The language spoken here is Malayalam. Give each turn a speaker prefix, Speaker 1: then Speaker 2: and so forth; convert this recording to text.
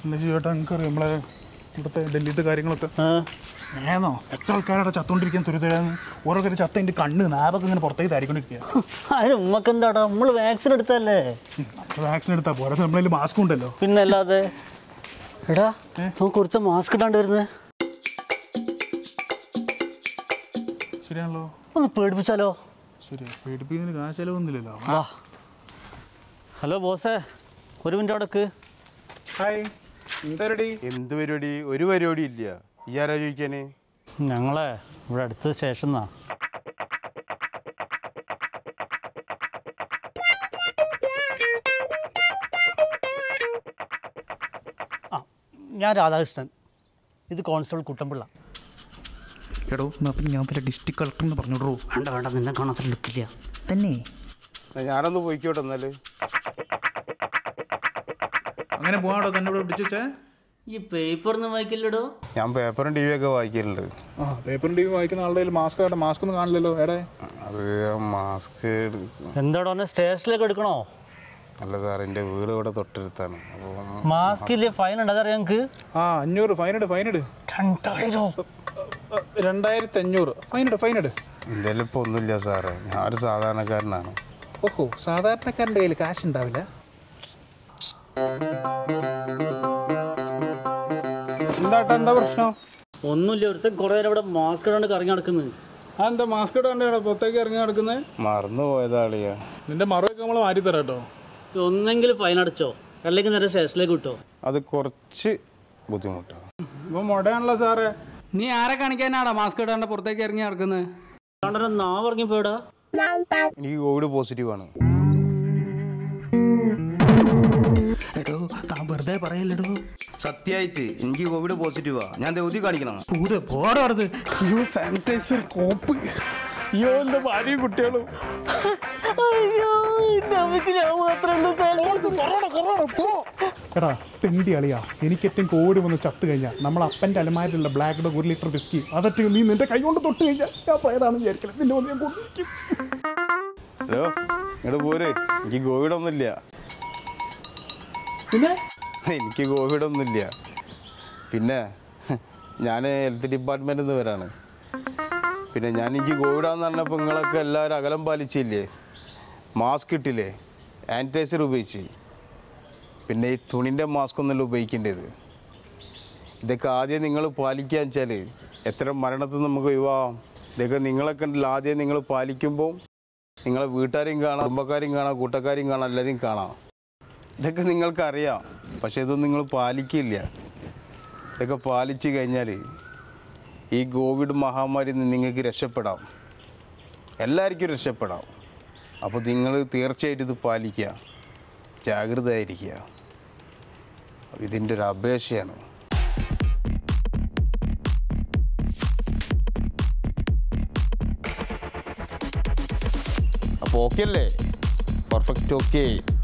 Speaker 1: എന്താ ചേട്ടാ നിങ്ങൾക്കറിയാം നമ്മളെ ഇവിടുത്തെ ഡൽഹിത്തെ കാര്യങ്ങളൊക്കെ
Speaker 2: ആ,
Speaker 1: ഏന്നോ എത്ര ആൾക്കാരുടെ ചത്തോണ്ടിരിക്കാൻ തുരുതുരാന്ന് ഓരോരുത്തർ ചത്ത എൻ്റെ കണ്ണ് നാവൊക്കെ ഇങ്ങനെ പുറത്തേക്ക് താരിക്കൊണ്ടിരിക്കുക
Speaker 2: അതിന് ഉമ്മക്ക് എന്താടാ നമ്മൾ വാക്സിൻ എടുത്തല്ലേ
Speaker 1: വാക്സിൻ എടുത്താൽ പോരാ നമ്മളതിൽ മാസ്ക് ഉണ്ടല്ലോ
Speaker 2: പിന്നെ അല്ലാതെ എടാ നമുക്ക് കുറച്ച് മാസ്ക് ഇടാണ്ട് വരുന്നത്
Speaker 1: ശരിയാണല്ലോ
Speaker 2: ഒന്ന് പേടിപ്പിച്ചാലോ
Speaker 1: ശരി പേടിപ്പിക്കുന്നതിന് കാശ് ചെലവൊന്നുമില്ലല്ലോ
Speaker 2: വാ ഹലോ ബോസേ ഒരു മിനിറ്റ് അവിടേക്ക്
Speaker 1: ഹായ് എന്താ റെഡി
Speaker 3: എന്ത് പരിപാടി ഒരു പരിപാടി ഇല്ല ഈ ആരാ ചോദിക്കാന്
Speaker 2: ഞങ്ങളെ ഇവിടെ അടുത്ത സ്റ്റേഷനാ ആ ഞാൻ രാധാകൃഷ്ണൻ ഇത് കോൺസ്റ്റബിൾ കുട്ടമ്പിള്ള
Speaker 1: എടോ എന്നാ പിന്നെ ഞാൻ തല ഡിസ്ട്രിക്ട് കളക്ടർ എന്ന് പറഞ്ഞോടോ
Speaker 2: വേണ്ട വേണ്ട നിന്നെ കാണാത്ത ലുക്കില്ല
Speaker 1: തന്നെ
Speaker 3: എന്നാ ഞാനൊന്ന് പോയിക്കോട്ടെ എന്നാല്
Speaker 1: അങ്ങനെ പോവാടോ തന്നെ ഇവിടെ പിടിച്ചേ
Speaker 2: ഈ പേപ്പറൊന്നും വായിക്കില്ലടോ
Speaker 3: ഞാൻ പേപ്പറും ടി വി ഒക്കെ വായിക്കലുണ്ട്
Speaker 1: ആ പേപ്പറിൻ്റെ വായിക്കുന്ന ആളുടെ മാസ്ക് ആട്ടെ മാസ്ക് ഒന്നും കാണില്ലല്ലോ എടേ
Speaker 3: അത് മാസ്ക്
Speaker 2: എന്താടോ എന്നെ സ്റ്റേഷനിലേക്ക് എടുക്കണോ
Speaker 3: അല്ല സാർ എൻ്റെ വീട് ഇവിടെ തൊട്ടടുത്താണ് അപ്പോൾ
Speaker 2: മാസ്ക് ഇല്ലേ ഫൈൻ ഉണ്ട് അതറിയാം ഞങ്ങൾക്ക്
Speaker 1: ആ അഞ്ഞൂറ് ഫൈനിട് ഫൈനിട്
Speaker 2: രണ്ടായിരം
Speaker 1: രണ്ടായിരത്തി അഞ്ഞൂറ് ഫൈനിട് ഫൈനിട്
Speaker 3: എൻ്റെ കയ്യിൽ ഇപ്പോൾ ഒന്നുമില്ല സാറേ ഞാൻ ഒരു സാധാരണക്കാരനാണ്
Speaker 1: ഓഹോ സാധാരണക്കാരൻ്റെ കയ്യിൽ കാശ് ഉണ്ടാവില്ല എന്താട്ടാ എന്താ പ്രശ്നം
Speaker 2: ഒന്നുമില്ല ഒരുത്തൻ കുറേ നേരം ഇവിടെ മാസ്ക് ഇടാണ്ട് കറങ്ങി നടക്കുന്നത്
Speaker 1: ആ എന്താ മാസ്ക് ഇടാണ്ട് പുറത്തേക്ക് ഇറങ്ങി നടക്കുന്നത്
Speaker 3: മറന്നു പോയതാളിയാ
Speaker 1: നിന്റെ മറുപടി നമ്മൾ മാറ്റി തരാം കേട്ടോ
Speaker 2: ഒന്നെങ്കിലും ഫൈൻ അടച്ചോ അല്ലെങ്കിൽ നേരെ സ്റ്റേഷനിലേക്ക് വിട്ടോ
Speaker 3: അത് കുറച്ച് ബുദ്ധിമുട്ടാണ്
Speaker 1: ഇപ്പൊ മുടയാണല്ലോ സാറേ
Speaker 4: നീ ആരെ കാണിക്കാനാടാ മാസ്ക് ഇടാണ്ട് പുറത്തേക്ക് ഇറങ്ങി നടക്കുന്നത്
Speaker 2: കണ്ടോ നാവ് ഇറങ്ങി പോയടാ
Speaker 3: എനിക്ക് കോവിഡ് പോസിറ്റീവാണ്
Speaker 1: എടോ താൻ വെറുതെ പറയല്ലടോ
Speaker 5: സത്യമായിട്ട് എനിക്ക് കോവിഡ് പോസിറ്റീവാ ഞാൻ ദൗതി കാണിക്കണം
Speaker 1: കൂടെ പോടാടത് അയ്യോ സാനിറ്റൈസർ കോപ്പ് അയ്യോ എൻ്റെ ഭാര്യയും കുട്ടികളും എടാ തെണ്ടി അളിയാ എനിക്ക് ഏറ്റവും കോടി വന്ന് ചത്തു കഴിഞ്ഞാൽ നമ്മൾ അപ്പൻ്റെ അലമാരിലുള്ള ബ്ലാക്ക് ഡോഗ് ഒരു ലിറ്റർ ബിസ്കി അതൊക്കെ നീ നിന്റെ കൈ കൊണ്ട് തൊട്ട് കഴിഞ്ഞാൽ ഞാൻ പോയതാണെന്ന് വിചാരിക്കണം നിന്നെ വന്ന് ഞാൻ കൊണ്ടിരിക്കും
Speaker 3: ഹലോ ഇങ്ങോട്ട് പോര് എനിക്ക് കോവിഡ് ഒന്നുമില്ല
Speaker 1: പിന്നെ
Speaker 3: എനിക്ക് കോവിഡ് ഒന്നുമില്ല പിന്നെ ഞാൻ ഹെൽത്ത് ഡിപ്പാർട്ട്മെൻറ്റിൽ നിന്ന് വരാണ് പിന്നെ ഞാൻ എനിക്ക് കോവിഡാന്ന് പറഞ്ഞപ്പോൾ നിങ്ങളൊക്കെ എല്ലാവരും അകലം പാലിച്ചില്ലേ മാസ്ക് ഇട്ടില്ലേ സാനിറ്റൈസർ ഉപയോഗിച്ച് പിന്നെ ഈ തുണിൻ്റെ മാസ്ക് ഒന്നല്ല ഉപയോഗിക്കേണ്ടത് ഇതൊക്കെ ആദ്യം നിങ്ങൾ പാലിക്കുക വെച്ചാൽ എത്ര മരണത്തിൽ നിന്ന് നമുക്ക് ഒഴിവാകാം ഇതൊക്കെ നിങ്ങളൊക്കെ ഉണ്ടല്ലോ ആദ്യം നിങ്ങൾ പാലിക്കുമ്പോൾ നിങ്ങളെ വീട്ടുകാരെയും കാണാം കുടുംബക്കാരെയും കാണാം കൂട്ടക്കാരെയും കാണാം എല്ലാവരെയും കാണാം ഇതൊക്കെ നിങ്ങൾക്കറിയാം പക്ഷെ ഇതൊന്നും നിങ്ങൾ പാലിക്കില്ല ഇതൊക്കെ പാലിച്ചു കഴിഞ്ഞാൽ ഈ കോവിഡ് മഹാമാരിയിൽ നിന്ന് നിങ്ങൾക്ക് രക്ഷപ്പെടാം എല്ലാവർക്കും രക്ഷപ്പെടാം അപ്പോൾ നിങ്ങൾ തീർച്ചയായിട്ടും ഇത് പാലിക്കുക ജാഗ്രതയായിരിക്കുക ഇതിൻ്റെ ഒരു അപേക്ഷയാണ് അപ്പോൾ ഓക്കെ അല്ലേ പെർഫെക്റ്റ് ഓക്കെ